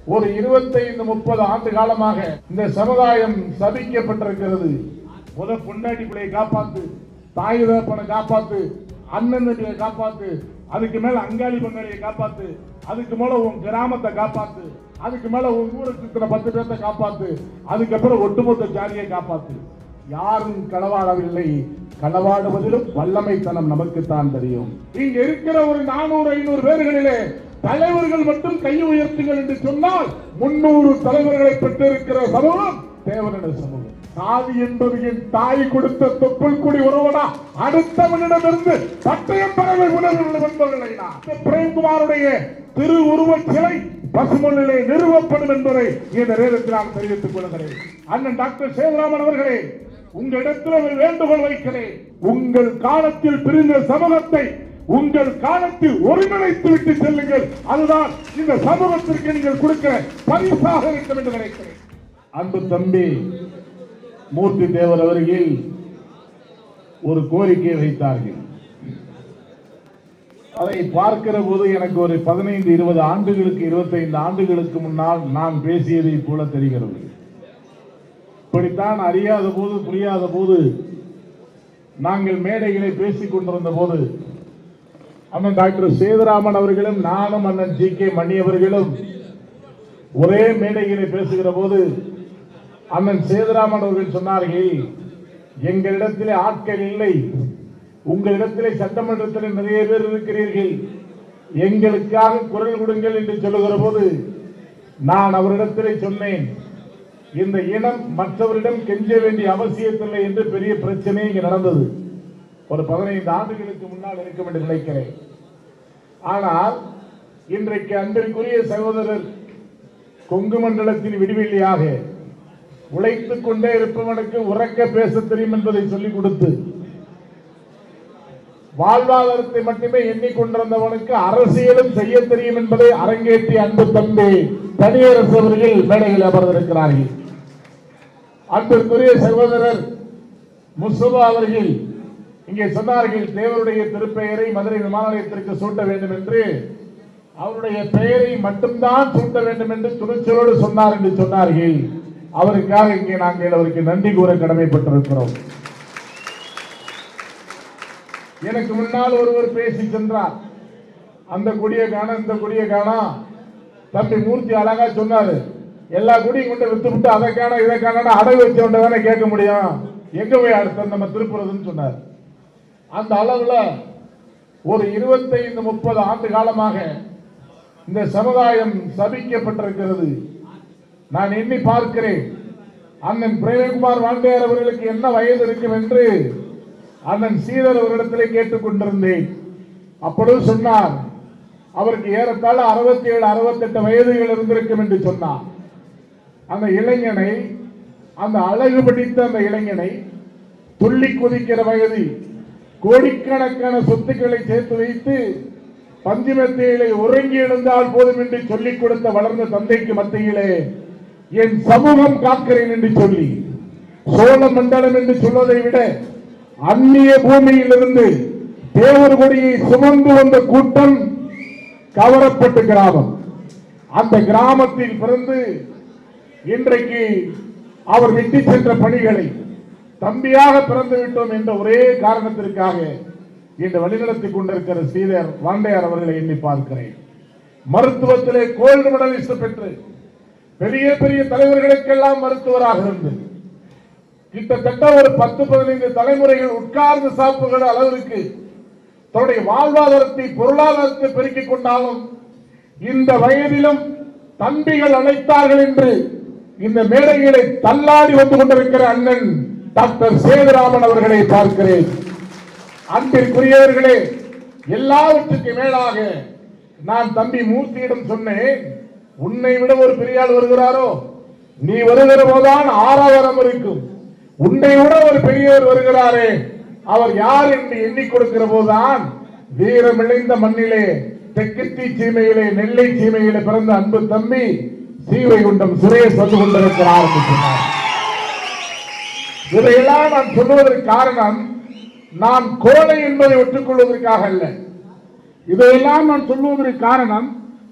ஒரு இருபத்தைந்து முப்பது ஆண்டு காலமாக இந்த சமுதாயம் சபிக்கப்பட்டிருக்கிறது முத பொண்டாட்டி பிள்ளையை காப்பாத்து தாய் தகப்பனை காப்பாத்து அண்ணன் தம்பியை காப்பாத்து அதுக்கு மேல அங்காளி பங்காளியை காப்பாத்து அதுக்கு மேல உன் கிராமத்தை காப்பாத்து அதுக்கு மேல உன் ஊரை சுத்தின பத்து பேர்த்த காப்பாத்து அதுக்கப்புறம் ஒட்டுமொத்த ஜாதியை காப்பாத்து யாரும் களவாடவில்லை களவாடுவதிலும் வல்லமைத்தனம் நமக்குத்தான் தெரியும் இங்க இருக்கிற ஒரு நானூறு ஐநூறு பேர்களிலே தலைவர்கள் மட்டும் கை உயர்த்துங்கள் என்று சொன்னால் முன்னூறு தலைவர்களை பெற்றிருக்கிற சமூகம் தேவனிட சமூகம் சாதி என்பது என் தாய் கொடுத்த தொப்புள் குடி உறவனா அடுத்தவனிடமிருந்து பட்டயம் பறவை உணர்வு என்பவர்களை நான் பிரேம்குமாருடைய திரு உருவச் சிலை பசுமொழிலே நிறுவப்படும் என்பதை இந்த நேரத்தில் நான் தெரிவித்துக் கொள்கிறேன் அண்ணன் டாக்டர் சேதுராமன் அவர்களே உங்களிடத்தில் ஒரு வேண்டுகோள் வைக்கிறேன் உங்கள் காலத்தில் பிரிந்த சமூகத்தை உங்கள் காலத்தில் ஒருங்கிணைத்து விட்டு செல்லுங்கள் அதுதான் இந்த சமூகத்திற்கு நீங்கள் கொடுக்கிற பரிசாக இருக்கும் என்று நினைக்கிறேன் அன்பு தம்பி மூர்த்தி தேவர் அவர்கள் ஒரு கோரிக்கை வைத்தார்கள் அதை பார்க்கிற போது எனக்கு ஒரு பதினைந்து இருபது ஆண்டுகளுக்கு இருபத்தைந்து ஆண்டுகளுக்கு முன்னால் நான் பேசியதை போல தெரிகிறது இப்படித்தான் அறியாத போது புரியாத போது நாங்கள் மேடைகளை பேசிக் கொண்டிருந்த போது அண்ணன் டாக்டர் சேதுராமன் அவர்களும் நானும் அண்ணன் ஜி கே மணி அவர்களும் ஒரே மேடைகளை பேசுகிற போது அண்ணன் சேதுராமன் அவர்கள் சொன்னார்கள் எங்களிடத்திலே ஆட்கள் இல்லை உங்களிடத்திலே சட்டமன்றத்தில் நிறைய பேர் இருக்கிறீர்கள் எங்களுக்காக குரல் கொடுங்கள் என்று சொல்லுகிற போது நான் அவரிடத்திலே சொன்னேன் இந்த இனம் மற்றவரிடம் கெஞ்ச வேண்டிய அவசியத்தில்லை என்று பெரிய பிரச்சனை இங்கு நடந்தது ஒரு பதினைந்து ஆண்டுகளுக்கு முன்னால் இருக்கும் என்று நினைக்கிறேன் ஆனால் இன்றைக்கு அன்பிற்குரிய சகோதரர் கொங்கு மண்டலத்தின் விடுவெளியாக உழைத்துக் கொண்டே இருப்பவனுக்கு உறக்க பேச தெரியும் என்பதை சொல்லிக் கொடுத்து வாழ்வாதாரத்தை மட்டுமே எண்ணிக்கொண்டிருந்தவனுக்கு அரசியலும் செய்ய தெரியும் என்பதை அரங்கேற்றி அன்பு தம்பி தனியரசு அவர்கள் மேடையில் அமர்ந்திருக்கிறார்கள் அன்பிற்குரிய சகோதரர் முஸ்தபா அவர்கள் இங்கே சொன்னார்கள் தேவருடைய திருப்பெயரை மதுரை விமான நிலையத்திற்கு சூட்ட வேண்டும் என்று அவருடைய பெயரை மட்டும்தான் சூட்ட வேண்டும் என்று துணிச்சலோடு சொன்னார் என்று சொன்னார்கள் அவருக்காக இங்கே நாங்கள் அவருக்கு நன்றி கூற கடமைப்பட்டிருக்கிறோம் எனக்கு முன்னால் ஒருவர் பேசி சென்றார் அந்த கொடியை காண இந்த கொடியை காணா தம்பி மூர்த்தி அழகா சொன்னாரு எல்லா குடியும் கொண்டு வித்து விட்டு அதை காண இதை காண அடகு வச்சவன்ட தானே கேட்க முடியும் எங்க போய் அடுத்த நம்ம திருப்புறதுன்னு சொன்னார் அந்த அளவுல ஒரு இருபத்தைந்து முப்பது ஆண்டு காலமாக இந்த சமுதாயம் சபிக்கப்பட்டிருக்கிறது நான் எண்ணி பார்க்கிறேன் அண்ணன் பிரேமகுமார் வாண்டியார் அவர்களுக்கு என்ன வயது இருக்கும் என்று அண்ணன் சீதர் அவரிடத்திலே கேட்டுக் கொண்டிருந்தேன் அப்பொழுது சொன்னார் அவருக்கு ஏறத்தாழ அறுபத்தி ஏழு அறுபத்தெட்டு வயதுகள் இருந்திருக்கும் என்று சொன்னார் அந்த இளைஞனை அந்த அழகு படித்த அந்த இளைஞனை துள்ளி குதிக்கிற வயதில் கோடிக்கணக்கான சொத்துக்களை சேர்த்து வைத்து பஞ்சுமெத்தையிலே உறங்கி எழுந்தால் போதும் என்று சொல்லிக் கொடுத்த வளர்ந்த தந்தைக்கு மத்தியிலே என் சமூகம் காக்கிறேன் என்று சொல்லி சோழ மண்டலம் என்று சொல்வதை விட அந்நிய பூமியிலிருந்து தேவர் கொடியை சுமந்து வந்த கூட்டம் கவரப்பட்டு கிராமம் அந்த கிராமத்தில் பிறந்து இன்றைக்கு அவர் விட்டு சென்ற பணிகளை தம்பியாக பிறந்து விட்டோம் என்ற ஒரே காரணத்திற்காக இன்று வழிநடத்திக் கொண்டிருக்கிற ஸ்ரீதர் வாண்டையார் அவர்களை எண்ணி பார்க்கிறேன் மருத்துவத்திலே கோல்டு மெடலிஸ்ட் பெற்று பெரிய பெரிய தலைவர்களுக்கெல்லாம் மருத்துவராக இருந்து கிட்டத்தட்ட ஒரு பத்து பதினைந்து தலைமுறைகள் உட்கார்ந்து சாப்பிடுகிற அளவிற்கு தன்னுடைய வாழ்வாதாரத்தை பொருளாதாரத்தை பெருக்கிக் கொண்டாலும் இந்த வயதிலும் தம்பிகள் அழைத்தார்கள் என்று இந்த மேடைகளை தள்ளாடி வந்து கொண்டிருக்கிற அண்ணன் டாக்டர் சேதுராமன் அவர்களை பார்க்கிறேன் அன்பிற்குரியவர்களே எல்லாவற்றுக்கு மேலாக நான் தம்பி மூர்த்தியிடம் சொன்னேன் உன்னை விட ஒரு பெரிய ஆள் வருகிறாரோ நீ வருகிற போதுதான் ஆறாவரம் இருக்கும் உன்னை விட ஒரு பெரியவர் வருகிறாரே அவர் யார் என்று எண்ணிக் கொடுக்கிற போதுதான் வீரமிழைந்த மண்ணிலே தெற்கத்தி சீமையிலே நெல்லை சீமையிலே பிறந்த அன்பு தம்பி ஸ்ரீவைகுண்டம் சுரேஷ் வந்து கொண்டிருக்கிறார் என்று சொன்னார் இதையெல்லாம் நான் சொல்வதற்கு காரணம் நான் கோழை என்பதை ஒற்றுக்கொள்வதற்காக அல்ல இதையெல்லாம் நான் சொல்வதற்கு காரணம்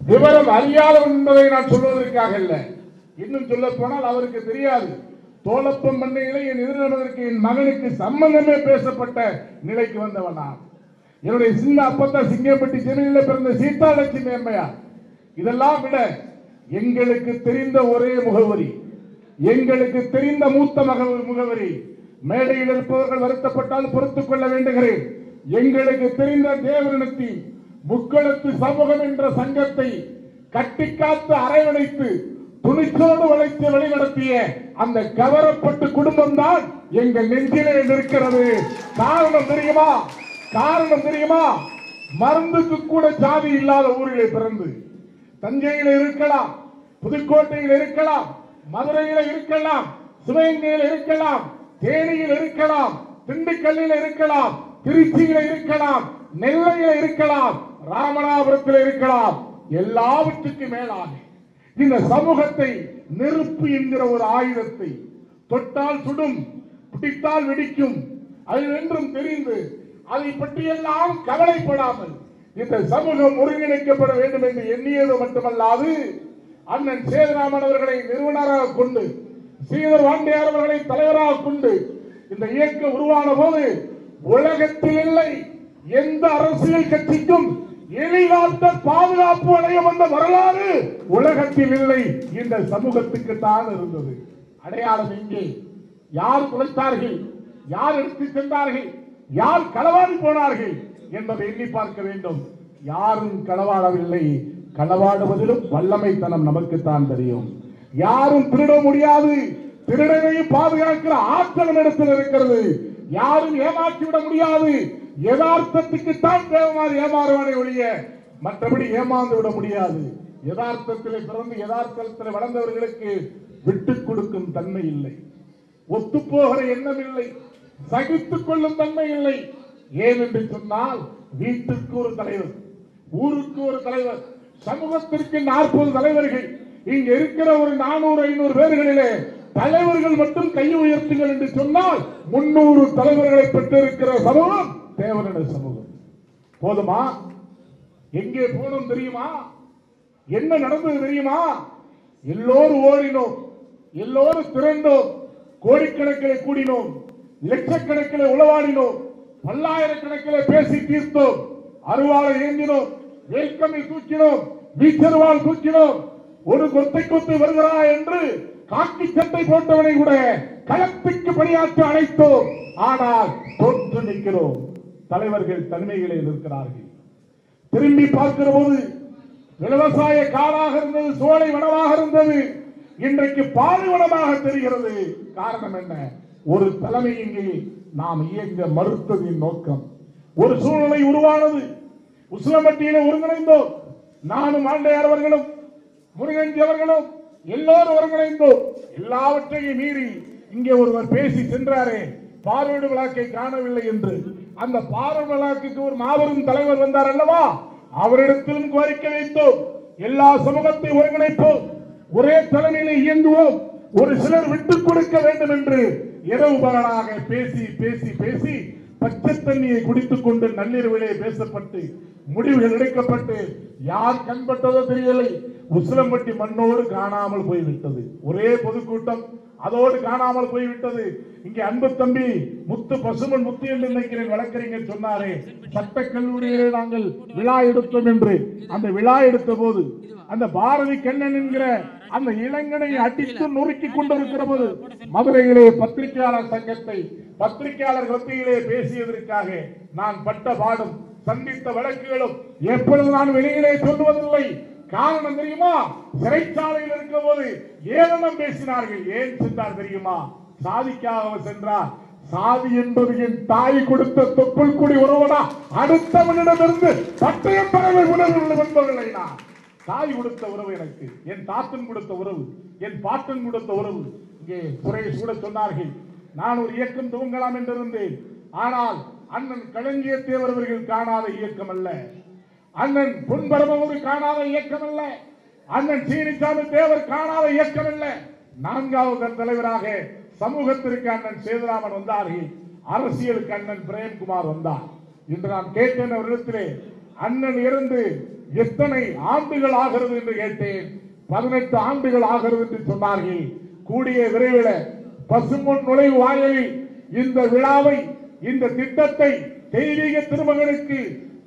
விவரம் அறியாதவன் என்பதை நான் சொல்வதற்காக அல்ல இன்னும் சொல்ல போனால் அவருக்கு தெரியாது தோலப்பம் பண்ணையிலே என் எதிர்நடவதற்கு என் மகனுக்கு சம்பந்தமே பேசப்பட்ட நிலைக்கு வந்தவன் நான் என்னுடைய சின்ன அப்பத்தா சிங்கப்பட்டி சென்னையில பிறந்த சீதா லட்சுமி அம்மையார் இதெல்லாம் விட எங்களுக்கு தெரிந்த ஒரே முகவரி எங்களுக்கு தெரிந்த மூத்த மக முகவரி மேடையில் இருப்பவர்கள் வருத்தப்பட்டால் பொறுத்துக் கொள்ள வேண்டுகிறேன் எங்களுக்கு தெரிந்த தேவரினத்தின் முக்களத்து சமூகம் என்ற சங்கத்தை கட்டிக்காத்து அரவணைத்து துணிச்சோடு வளைத்து வழிநடத்திய அந்த கவரப்பட்டு குடும்பம் தான் எங்கள் நெஞ்சிலே நிற்கிறது காரணம் தெரியுமா காரணம் தெரியுமா மருந்துக்கு கூட ஜாதி இல்லாத ஊரிலே பிறந்து தஞ்சையில் இருக்கலாம் புதுக்கோட்டையில் இருக்கலாம் மதுரையில் இருக்கலாம் சிவகங்கையில் இருக்கலாம் தேனியில் இருக்கலாம் திண்டுக்கல்லில் இருக்கலாம் திருச்சியில் இருக்கலாம் நெல்லையில் இருக்கலாம் ராமநாதபுரத்தில் இருக்கலாம் எல்லாவற்றுக்கும் மேலாக இந்த சமூகத்தை நெருப்பு என்கிற ஒரு ஆயுதத்தை தொட்டால் சுடும் பிடித்தால் வெடிக்கும் அது என்றும் தெரிந்து அதை பற்றியெல்லாம் கவலைப்படாமல் இந்த சமூகம் ஒருங்கிணைக்கப்பட வேண்டும் என்று எண்ணியது மட்டுமல்லாது அண்ணன் சேதுராமன் அவர்களை நிறுவனராக கொண்டு ஸ்ரீதர் வாண்டியார் அவர்களை தலைவராக கொண்டு இந்த இயக்கம் உருவான போது உலகத்தில் இல்லை எந்த அரசியல் கட்சிக்கும் எளிதாட்ட பாதுகாப்பு வளையம் வந்த வரலாறு உலகத்தில் இல்லை இந்த சமூகத்துக்கு தான் இருந்தது அடையாளம் எங்கே யார் குலைத்தார்கள் யார் எடுத்து சென்றார்கள் யார் களவாடி போனார்கள் என்பதை எண்ணி பார்க்க வேண்டும் யாரும் களவாடவில்லை களவாடுவதிலும் வல்லமைத்தனம் நமக்குத்தான் தெரியும் யாரும் திருட முடியாது திருடனை பாதுகாக்கிற ஆற்றல் இடத்தில் இருக்கிறது யாரும் ஏமாற்றி விட முடியாது யதார்த்தத்துக்கு தான் தேவமாறு ஏமாறுவானே ஒழிய மற்றபடி ஏமாந்து விட முடியாது யதார்த்தத்திலே பிறந்து யதார்த்தத்தில் வளர்ந்தவர்களுக்கு விட்டுக் கொடுக்கும் தன்மை இல்லை ஒத்துப்போகிற எண்ணம் இல்லை சகித்துக் கொள்ளும் தன்மை இல்லை ஏன் என்று சொன்னால் வீட்டுக்கு ஒரு தலைவர் ஊருக்கு ஒரு தலைவர் சமூகத்திற்கு நாற்பது தலைவர்கள் இங்க இருக்கிற ஒரு நானூறு ஐநூறு பேர்களிலே தலைவர்கள் மட்டும் கை உயர்த்துங்கள் என்று சொன்னால் முன்னூறு தலைவர்களை பெற்றிருக்கிற சமூகம் தேவனிட சமூகம் போதுமா எங்கே போனோம் தெரியுமா என்ன நடந்தது தெரியுமா எல்லோரும் ஓடினோம் எல்லோரும் திரண்டோம் கோடிக்கணக்கில் கூடினோம் லட்சக்கணக்கில் உளவாடினோம் பல்லாயிரக்கணக்கில் பேசி தீர்த்தோம் அருவாளை ஏந்தினோம் வேல்கம்பி தூக்கினோம் வீச்சருவாள் தூக்கினோம் ஒரு கொத்தை கொத்து வருகிறா என்று காக்கி சட்டை போட்டவனை கூட களத்துக்கு பணியாற்ற அழைத்தோம் ஆனால் தோற்று நிற்கிறோம் தலைவர்கள் தனிமைகளே நிற்கிறார்கள் திரும்பி பார்க்கிற போது விவசாய காடாக இருந்தது சோலை வனமாக இருந்தது இன்றைக்கு பாலைவனமாக தெரிகிறது காரணம் என்ன ஒரு தலைமை இங்கே நாம் இயங்க மறுத்ததின் நோக்கம் ஒரு சூழ்நிலை உருவானது உசிலம்பட்டியில ஒருங்கிணைந்தோம் நானும் ஆண்டையார் அவர்களும் முருகன்ஜி அவர்களும் எல்லோரும் ஒருங்கிணைந்தோம் எல்லாவற்றையும் மீறி இங்கே ஒருவர் பேசி சென்றாரே பார்வையிடு விழாக்கை காணவில்லை என்று அந்த பார்வை விழாக்குக்கு ஒரு மாபெரும் தலைவர் வந்தார் அல்லவா அவரிடத்திலும் கோரிக்கை வைத்தோம் எல்லா சமூகத்தை ஒருங்கிணைப்போம் ஒரே தலைமையில இயங்குவோம் ஒரு சிலர் விட்டுக் கொடுக்க வேண்டும் என்று இரவு பகலாக பேசி பேசி பேசி பச்சை தண்ணியை குடித்துக் கொண்டு நள்ளிரவிலே பேசப்பட்டு முடிவுகள் எடுக்கப்பட்டு யார் கண்பட்டதோ தெரியலை உசிலம்பட்டி மண்ணோடு காணாமல் போய்விட்டது ஒரே பொதுக்கூட்டம் அதோடு காணாமல் போய்விட்டது இங்கே அன்பு தம்பி முத்து பசுமன் முத்து என்று நினைக்கிறேன் வழக்கறிஞர் சொன்னாரே சட்ட கல்லூரியிலே நாங்கள் விழா எடுத்தோம் என்று அந்த விழா எடுத்த போது அந்த பாரதி கண்ணன் என்கிற அந்த இளைஞனை அடித்து நொறுக்கி கொண்டிருக்கிற போது மதுரையிலே பத்திரிகையாளர் சங்கத்தை பத்திரிகையாளர் மத்தியிலே பேசியதற்காக நான் பட்ட பாடும் சந்தித்த வழக்குகளும் எப்பொழுது நான் வெளியிலே சொல்லுவதில்லை காரணம் தெரியுமா சிறைச்சாலையில் இருக்கும் போது ஏதனம் பேசினார்கள் ஏன் சென்றார் தெரியுமா சாதிக்காக அவர் சென்றார் சாதி என்பது என் தாய் கொடுத்த தொப்புள் குடி உறவடா அடுத்தவனிடமிருந்து பட்டயம் பறவை உணர்வு வந்தவர்களை நான் தாய் கொடுத்த உறவு எனக்கு என் தாத்தன் கொடுத்த உறவு என் பாட்டன் கொடுத்த உறவு இங்கே சுரேஷ் கூட சொன்னார்கள் நான் ஒரு இயக்கம் துவங்கலாம் என்று இருந்தேன் ஆனால் அண்ணன் களஞ்சிய தேவர் அவர்கள் காணாத இயக்கம் அல்ல அண்ணன் பொன்பரமூர் காணாத இயக்கம் அல்ல அண்ணன் சீனிசாமி தேவர் காணாத இயக்கம் அல்ல நான்காவது தலைவராக சமூகத்திற்கு அண்ணன் சேதுராமன் வந்தார்கள் அரசியலுக்கு அண்ணன் பிரேம்குமார் வந்தார் இன்று நான் கேட்டேன் அவரிடத்திலே அண்ணன் இருந்து எத்தனை ஆண்டுகள் ஆகிறது என்று கேட்டேன் பதினெட்டு ஆண்டுகள் ஆகிறது என்று சொன்னார்கள் கூடிய விரைவில் பசும்பொன் நுழைவு வாயிலில் இந்த விழாவை இந்த திட்டத்தை தெய்வீக திருமகனுக்கு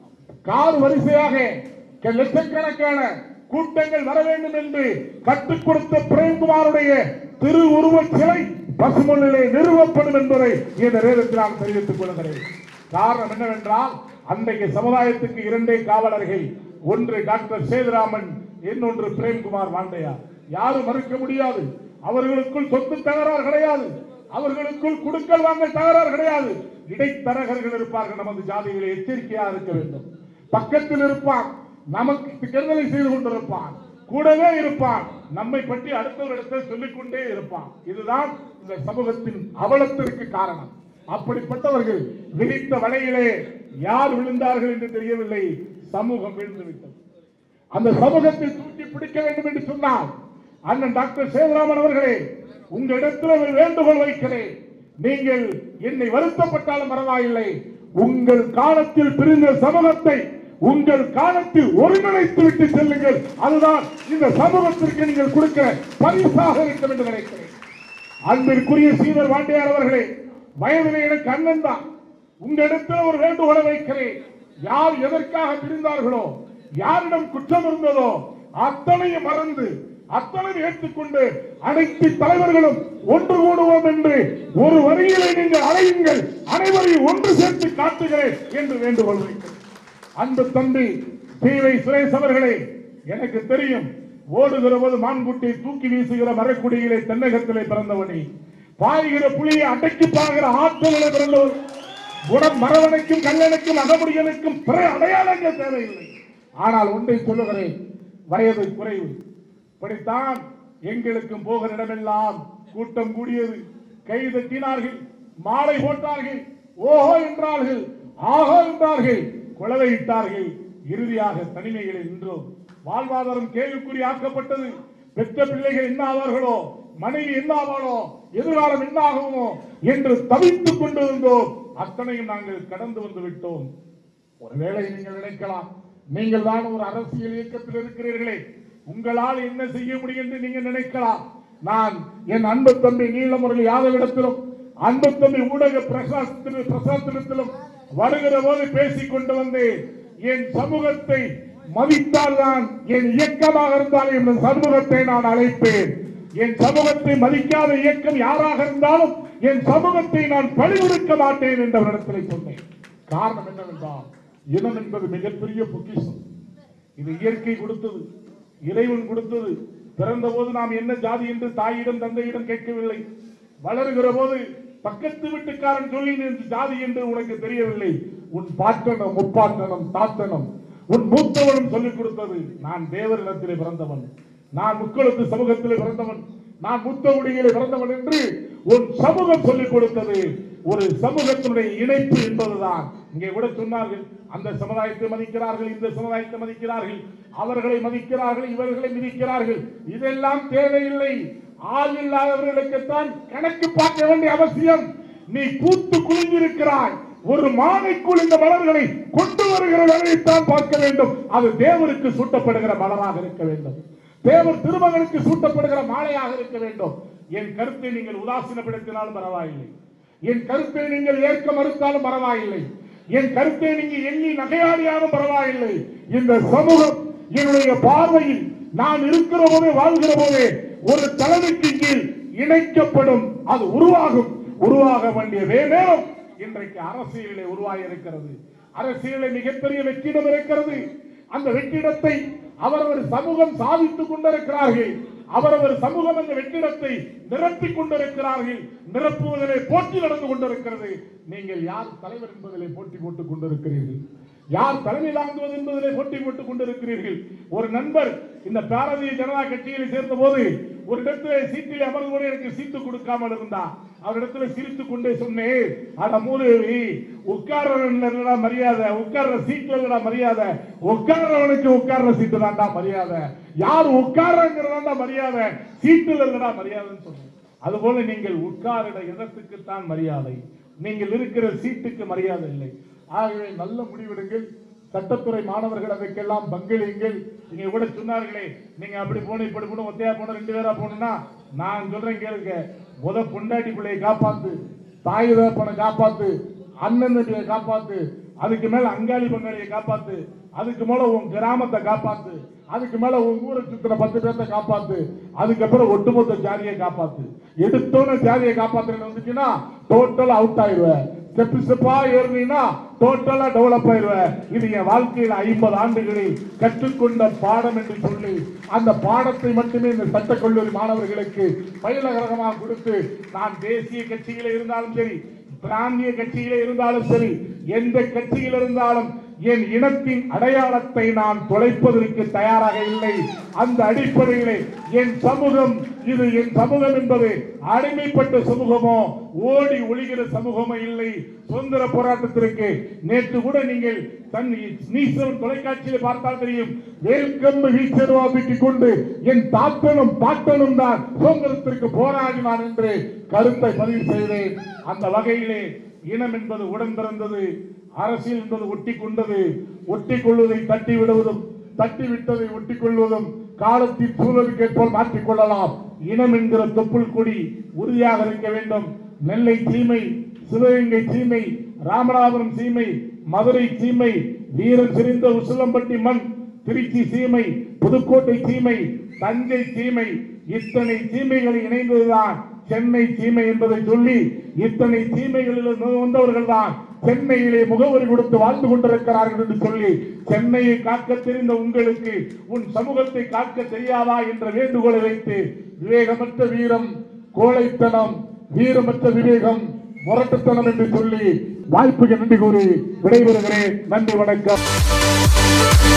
கார் வரிசையாக க- லட்சக்கணக்கான கூட்டங்கள் வர வேண்டும் என்று கற்றுக் கொடுத்த பிரேம்குமாருடைய திரு உருவச் சிலை பசுமொழிலே நிறுவப்படும் என்பதை இந்த நேரத்தில் நான் தெரிவித்துக் கொள்கிறேன் காரணம் என்னவென்றால் அன்றைக்கு சமுதாயத்துக்கு இரண்டே காவலர்கள் ஒன்று டாக்டர் சேதுராமன் இன்னொன்று பிரேம்குமார் வாண்டையா யாரும் மறுக்க முடியாது அவர்களுக்குள் சொத்து தகராறு கிடையாது அவர்களுக்குள் குடுக்கல் வாங்கல் தகராறு கிடையாது இடைத்தரகர்கள் இருப்பார்கள் நமது ஜாதிகளை எச்சரிக்கையாக இருக்க வேண்டும் பக்கத்தில் இருப்பான் நமக்கு கெடுதலை செய்து கொண்டிருப்பான் கூடவே இருப்பான் நம்மை பற்றி அடுத்தவரிடத்தில் சொல்லிக் கொண்டே இருப்பான் இதுதான் இந்த சமூகத்தின் அவலத்திற்கு காரணம் அப்படிப்பட்டவர்கள் விழித்த வலையிலே யார் விழுந்தார்கள் என்று தெரியவில்லை சமூகம் விழுந்து விட்டது அந்த சமூகத்தை தூக்கி பிடிக்க வேண்டும் என்று சொன்னால் அண்ணன் டாக்டர் சேதுராமன் அவர்களே உங்களிடத்தில் ஒரு வேண்டுகோள் வைக்கிறேன் நீங்கள் என்னை வருத்தப்பட்டாலும் பரவாயில்லை உங்கள் காலத்தில் பிரிந்த சமூகத்தை உங்கள் காலத்தில் ஒருங்கிணைத்து விட்டு செல்லுங்கள் அதுதான் இந்த சமூகத்திற்கு நீங்கள் கொடுக்கிற பரிசாக இருக்கும் என்று நினைக்கிறேன் அன்பிற்குரிய சீனர் வாண்டியார் அவர்களே வயதிலே எனக்கு அண்ணன் தான் உங்களிடத்தில் ஒரு வேண்டுகோளை வைக்கிறேன் யார் எதற்காக பிரிந்தார்களோ யாரிடம் குற்றம் இருந்ததோ அத்தனையும் மறந்து அத்தனையும் ஏற்றுக்கொண்டு அனைத்து தலைவர்களும் ஒன்று கூடுவோம் என்று ஒரு வரியிலே நீங்கள் அழையுங்கள் அனைவரையும் ஒன்று சேர்த்து காட்டுகிறேன் என்று வேண்டுகோள் வைக்கிறேன் அன்பு தம்பி பி வை சுரேஷ் அவர்களே எனக்கு தெரியும் ஓடுகிற போது மான்குட்டியை தூக்கி வீசுகிற மரக்குடியிலே தென்னகத்திலே பிறந்தவனே பாய்கிற புலியை அடக்கி பாகிற ஆற்றலிலே பிறந்தவர் குணம் மரவனுக்கும் கல்லனுக்கும் அகமுடியனுக்கும் பிற அடையாளங்கள் தேவையில்லை ஆனால் ஒன்றை சொல்லுகிறேன் வயது குறைவு இப்படித்தான் எங்களுக்கும் போகிற இடமெல்லாம் கூட்டம் கூடியது கை தட்டினார்கள் மாலை போட்டார்கள் ஓஹோ என்றார்கள் ஆஹோ என்றார்கள் குளவையிட்டார்கள் இறுதியாக தனிமைகளில் நின்றோம் வாழ்வாதாரம் கேள்விக்குறி ஆக்கப்பட்டது பெற்ற பிள்ளைகள் என்ன ஆவார்களோ மனைவி என்ன ஆவாளோ எதிர்காலம் என்ன ஆகுமோ என்று தவித்துக் கொண்டிருந்தோம் அத்தனையும் நாங்கள் கடந்து வந்து விட்டோம் ஒருவேளை நீங்கள் நினைக்கலாம் நீங்கள் தான் ஒரு அரசியல் இயக்கத்தில் இருக்கிறீர்களே உங்களால் என்ன செய்ய முடியும் என்று நீங்கள் நினைக்கலாம் நான் என் அன்பு தம்பி நீலமுரளி யாதவிடத்திலும் அன்பு தம்பி ஊடக பிரசாத்திலும் பிரசாத்திடத்திலும் வருகிற போது பேசிக் கொண்டு வந்து என் சமூகத்தை மதித்தால்தான் என் இயக்கமாக இருந்தாலும் என் சமூகத்தை நான் அழைப்பேன் என் சமூகத்தை மதிக்காத இயக்கம் யாராக இருந்தாலும் என் சமூகத்தை நான் பழிவிடுக்க மாட்டேன் என்ற இடத்திலே சொன்னேன் காரணம் என்னவென்றால் இனம் என்பது மிகப்பெரிய பொக்கிஷம் இது இயற்கை கொடுத்தது இறைவன் கொடுத்தது பிறந்த போது நாம் என்ன ஜாதி என்று தாயிடம் தந்தையிடம் கேட்கவில்லை வளருகிற போது பக்கத்து வீட்டுக்காரன் சொல்லி நீ இந்த ஜாதி என்று உனக்கு தெரியவில்லை உன் பாட்டனம் முப்பாட்டனம் தாத்தனம் உன் மூத்தவனும் சொல்லிக் கொடுத்தது நான் தேவரிடத்திலே பிறந்தவன் நான் முக்களத்து சமூகத்திலே பிறந்தவன் நான் முத்தகுடியிலே பிறந்தவன் என்று உன் சமூகம் சொல்லிக் கொடுத்தது ஒரு சமூகத்தினுடைய இணைப்பு என்பதுதான் இங்கே கூட சொன்னார்கள் அந்த சமுதாயத்தை மதிக்கிறார்கள் இந்த சமுதாயத்தை மதிக்கிறார்கள் அவர்களை மதிக்கிறார்கள் இவர்களை மிதிக்கிறார்கள் இதெல்லாம் தேவையில்லை ஆள் இல்லாதவர்களுக்குத்தான் கணக்கு பார்க்க வேண்டிய அவசியம் நீ பூத்து குலுங்கியிருக்கிறாய் ஒரு மாலைக்குள் இந்த மலர்களை கொண்டு வருகிற வேலையைத்தான் பார்க்க வேண்டும் அது தேவருக்கு சூட்டப்படுகிற மலராக இருக்க வேண்டும் தேவர் திருமகனுக்கு சூட்டப்படுகிற மாலையாக இருக்க வேண்டும் என் கருத்தை நீங்கள் உதாசீனப்படுத்தினாலும் பரவாயில்லை என் கருத்தை நீங்கள் ஏற்க மறுத்தாலும் பரவாயில்லை என் கருத்தை நீங்கள் எண்ணி நகையாடியாலும் பரவாயில்லை இந்த சமூகம் என்னுடைய பார்வையில் நான் இருக்கிற போதே வாழ்கிற போதே ஒரு தலைமைக்கு கீழ் இணைக்கப்படும் அது உருவாகும் உருவாக வேண்டிய நேரம் இன்றைக்கு அரசியலிலே உருவாகி இருக்கிறது அரசியலில் மிகப்பெரிய வெற்றிடம் இருக்கிறது அந்த வெற்றிடத்தை அவரவர் சமூகம் சாதித்துக் கொண்டிருக்கிறார்கள் அவரவர் சமூகம் அந்த வெற்றிடத்தை நிரப்பிக் கொண்டிருக்கிறார்கள் நிரப்புவதிலே போட்டி நடந்து கொண்டிருக்கிறது நீங்கள் யார் தலைவர் என்பதிலே போட்டி போட்டுக் கொண்டிருக்கிறீர்கள் யார் தலைமை தாங்குவது என்பதிலே போட்டி போட்டுக் கொண்டிருக்கிறீர்கள் ஒரு நண்பர் இந்த பாரதிய ஜனதா கட்சியில் சேர்ந்த போது ஒரு இடத்துல சீட்டில் அமர்ந்து கூட எனக்கு சீட்டு கொடுக்காமல் இருந்தா அவரிடத்துல சிரித்துக் கொண்டே சொன்னேன் அட மூதேவி உட்கார்றவன்ல மரியாதை உட்கார்ற சீட்ல இல்லடா மரியாதை உட்கார்றவனுக்கு உட்கார்ற சீட்டு தான்டா மரியாதை யார் உட்கார்றங்கிறதா மரியாதை சீட்டுல இல்லடா மரியாதைன்னு சொன்னேன் அதுபோல நீங்கள் உட்காரிட இடத்துக்குத்தான் மரியாதை நீங்கள் இருக்கிற சீட்டுக்கு மரியாதை இல்லை ஆகவே நல்ல முடிவெடுங்கள் சட்டத்துறை மாணவர்கள் அதற்கெல்லாம் பங்களியுங்கள் நீங்க கூட சொன்னார்களே நீங்க அப்படி போன இப்படி போன ஒத்தையா போன ரெண்டு பேரா போனா நான் சொல்றேன் கேளுங்க முத பொண்டாட்டி பிள்ளையை காப்பாத்து தாய் தகப்பனை காப்பாத்து அண்ணன் தம்பியை காப்பாத்து அதுக்கு மேல அங்காளி பங்காளியை காப்பாத்து அதுக்கு மேல உன் கிராமத்தை காப்பாத்து அதுக்கு மேல உன் ஊரை சுத்தின பத்து பேர்த்த காப்பாத்து அதுக்கப்புறம் ஒட்டுமொத்த ஜாதியை காப்பாத்து எடுத்தோன்னு ஜாதியை காப்பாத்துறேன்னு வந்துச்சுன்னா டோட்டல் அவுட் ஆயிடுவேன் ஸ்டெப் ஸ்டெப்பா ஏறினீங்கன்னா டோட்டலா டெவலப் ஆயிடுவேன் இது என் வாழ்க்கையில ஐம்பது ஆண்டுகளில் கற்றுக்கொண்ட பாடம் என்று சொல்லி அந்த பாடத்தை மட்டுமே இந்த சட்டக்கல்லூரி மாணவர்களுக்கு பயிலகரகமாக கொடுத்து நான் தேசிய கட்சியில இருந்தாலும் சரி பிராந்திய கட்சியில இருந்தாலும் சரி எந்த கட்சியில் இருந்தாலும் என் இனத்தின் அடையாளத்தை நான் தொலைப்பதற்கு தயாராக இல்லை அந்த அடிப்படையிலே என் சமூகம் இது என் சமூகம் என்பது அடிமைப்பட்ட சமூகமோ ஓடி ஒளிகிற சமூகமோ இல்லை சுதந்திர போராட்டத்திற்கு நேற்று கூட நீங்கள் தன் நீசவன் தொலைக்காட்சியில் பார்த்தால் தெரியும் வேல்கம்பு வீச்சருவா தூக்கிக் கொண்டு என் தாத்தனும் பாட்டனும் தான் சுதந்திரத்திற்கு போராடினான் என்று கருத்தை பதிவு செய்தேன் அந்த வகையிலே இனம் என்பது உடன் பிறந்தது அரசியல் என்பது ஒட்டி கொண்டது ஒட்டி கொள்வதை தட்டி விடுவதும் தட்டி விட்டதை ஒட்டி கொள்வதும் காலத்தின் சூழலுக்கு ஏற்போல் மாற்றிக் கொள்ளலாம் இனம் என்கிற தொப்புள் கொடி உறுதியாக இருக்க வேண்டும் நெல்லை சீமை சிவகங்கை சீமை ராமநாதபுரம் சீமை மதுரை சீமை வீரன் சிரிந்த உசிலம்பட்டி மண் திருச்சி சீமை புதுக்கோட்டை சீமை தஞ்சை சீமை இத்தனை சீமைகள் இணைந்ததுதான் சென்னை சீமை என்பதை சொல்லி இத்தனை சீமைகளில் வந்தவர்கள் தான் சென்னையிலே முகவரி கொடுத்து வாழ்ந்து கொண்டிருக்கிறார்கள் என்று சொல்லி சென்னையை காக்க தெரிந்த உங்களுக்கு உன் சமூகத்தை காக்க தெரியாதா என்ற வேண்டுகோளை வைத்து விவேகமற்ற வீரம் கோழைத்தனம் வீரமற்ற விவேகம் முரட்டுத்தனம் என்று சொல்லி வாய்ப்புக்கு நன்றி கூறி விடைபெறுகிறேன் நன்றி வணக்கம்